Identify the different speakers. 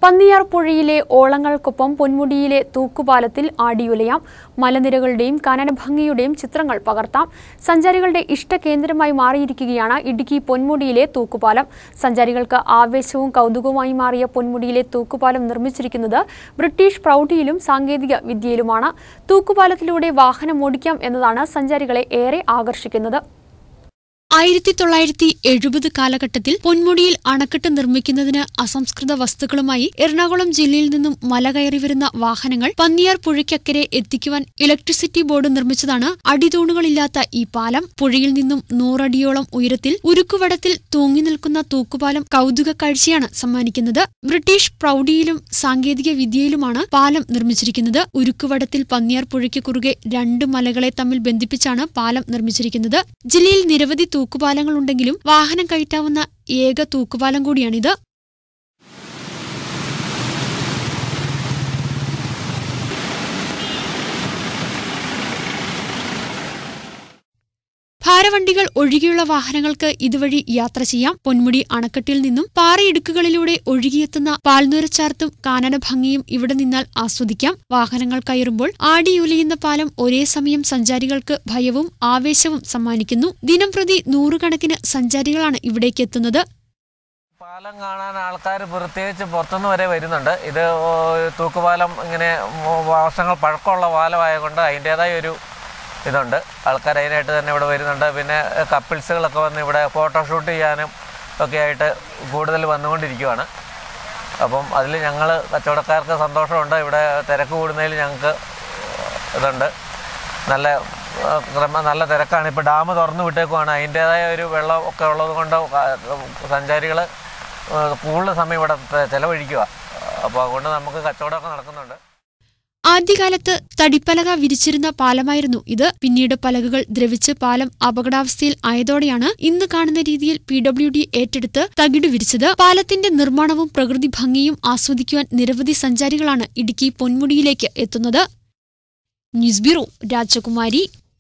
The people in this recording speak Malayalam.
Speaker 1: പന്നിയാർ പുഴയിലെ ഓളങ്ങൾക്കൊപ്പം പൊന്മുടിയിലെ തൂക്കുപാലത്തിൽ ആടിയുലയാം മലനിരകളുടെയും കാനനഭംഗിയുടെയും ചിത്രങ്ങൾ പകർത്താം സഞ്ചാരികളുടെ ഇഷ്ടകേന്ദ്രമായി മാറിയിരിക്കുകയാണ് ഇടുക്കി പൊന്മുടിയിലെ തൂക്കുപാലം സഞ്ചാരികൾക്ക് ആവേശവും കൗതുകവുമായി മാറിയ പൊന്മുടിയിലെ തൂക്കുപാലം നിർമ്മിച്ചിരിക്കുന്നത് ബ്രിട്ടീഷ് പ്രൗഢിയിലും സാങ്കേതിക വിദ്യയിലുമാണ് തൂക്കുപാലത്തിലൂടെ വാഹനം ഓടിക്കാം എന്നതാണ് സഞ്ചാരികളെ ഏറെ ആകർഷിക്കുന്നത്
Speaker 2: ആയിരത്തി തൊള്ളായിരത്തി എഴുപത് കാലഘട്ടത്തിൽ പൊന്മുടിയിൽ അണക്കെട്ട് നിർമ്മിക്കുന്നതിന് അസംസ്കൃത വസ്തുക്കളുമായി എറണാകുളം ജില്ലയിൽ നിന്നും മല കയറി വരുന്ന വാഹനങ്ങൾ പന്നിയാർ പുഴയ്ക്കക്കരെ എത്തിക്കുവാൻ ഇലക്ട്രിസിറ്റി ബോർഡ് നിർമ്മിച്ചതാണ് അടിതൂണുകളില്ലാത്ത ഈ പാലം പുഴയിൽ നിന്നും നൂറടിയോളം ഉയരത്തിൽ ഉരുക്കുവടത്തിൽ തൂങ്ങി നിൽക്കുന്ന തൂക്കുപാലം കൗതുക കാഴ്ചയാണ് സമ്മാനിക്കുന്നത് ബ്രിട്ടീഷ് പ്രൗഢിയിലും സാങ്കേതിക വിദ്യയിലുമാണ് പാലം നിർമ്മിച്ചിരിക്കുന്നത് ഉരുക്കുവടത്തിൽ പന്നിയാർ പുഴയ്ക്ക് കുറുകെ രണ്ട് മലകളെ തമ്മിൽ ബന്ധിപ്പിച്ചാണ് പാലം നിർമ്മിച്ചിരിക്കുന്നത് ജില്ലയിൽ നിരവധി തൂക്കുപാലങ്ങളുണ്ടെങ്കിലും വാഹനം കയറ്റാവുന്ന ഏക തൂക്കുപാലം കൂടിയാണിത് ഭാരവണ്ടികൾ ഒഴികെയുള്ള വാഹനങ്ങൾക്ക് ഇതുവഴി യാത്ര ചെയ്യാം പൊന്മുടി അണക്കെട്ടിൽ നിന്നും പാറയിടുക്കുകളിലൂടെ ഒഴുകിയെത്തുന്ന പാൽനുരച്ചാർത്തും കാനന ഭംഗിയും ഇവിടെ നിന്നാൽ ആസ്വദിക്കാം വാഹനങ്ങൾ കയറുമ്പോൾ ആടിയുലയുന്ന പാലം ഒരേ സമയം സഞ്ചാരികൾക്ക് ഭയവും ആവേശവും സമ്മാനിക്കുന്നു ദിനംപ്രതി നൂറുകണക്കിന് സഞ്ചാരികളാണ് ഇവിടേക്ക് എത്തുന്നത്
Speaker 3: പാലം കാണാൻ ആൾക്കാർ പ്രത്യേകിച്ച് പുറത്തുനിന്ന് വരെ വരുന്നുണ്ട് ഇത് ഓ, തൂക്കുപാലം ഇങ്ങനെ മോ- വർഷങ്ങൾ പഴക്കമുള്ള പാലമായതുകൊണ്ട് അതിൻ്റേതായ ഒരു ഇതുണ്ട് ആൾക്കാർ അതിനായിട്ട് തന്നെ ഇവിടെ വരുന്നുണ്ട് പിന്നെ കപ്പിൾസുകളൊക്കെ വന്ന് ഇവിടെ ഫോട്ടോഷൂട്ട് ചെയ്യാനും ഒക്കെ ആയിട്ട് കൂടുതൽ വന്നുകൊണ്ടിരിക്കുവാണ് അപ്പം അതിൽ ഞങ്ങൾ കച്ചവടക്കാർക്ക് സന്തോഷമുണ്ട് ഇവിടെ തിരക്ക് കൂടുന്നതിൽ ഞങ്ങൾക്ക് ഇതുണ്ട് നല്ല ആ, ക്രമ നല്ല തിരക്കാണ് ഇപ്പോൾ ഡാം തുറന്നു വിട്ടേക്കുവാണ് അതിൻ്റേതായ ഒരു വെള്ളം ഒക്കെ ഉള്ളത് കൊണ്ട് സഞ്ചാരികൾ കൂടുതൽ സമയം ഇവിടെ ത- ചെലവഴിക്കുക അപ്പോൾ അതുകൊണ്ട് നമുക്ക് കച്ചവടമൊക്കെ നടക്കുന്നുണ്ട്
Speaker 2: ആദ്യകാലത്ത് തടിപ്പലക വിരിച്ചിരുന്ന പാലമായിരുന്നു ഇത് പിന്നീട് പലകകൾ ദ്രവിച്ച് പാലം അപകടാവസ്ഥയിൽ ആയതോടെയാണ് ഇന്ന് കാണുന്ന രീതിയിൽ പി ഡബ്ല്യു ഡി ഏറ്റെടുത്ത് തകിട് വിരിച്ചത് പാലത്തിന്റെ നിർമ്മാണവും പ്രകൃതി ഭംഗിയും ആസ്വദിക്കുവാൻ നിരവധി സഞ്ചാരികളാണ് ഇടുക്കി പൊന്മുടിയിലേക്ക് എത്തുന്നത് ന്യൂസ് ബ്യൂറോ രാജകുമാരി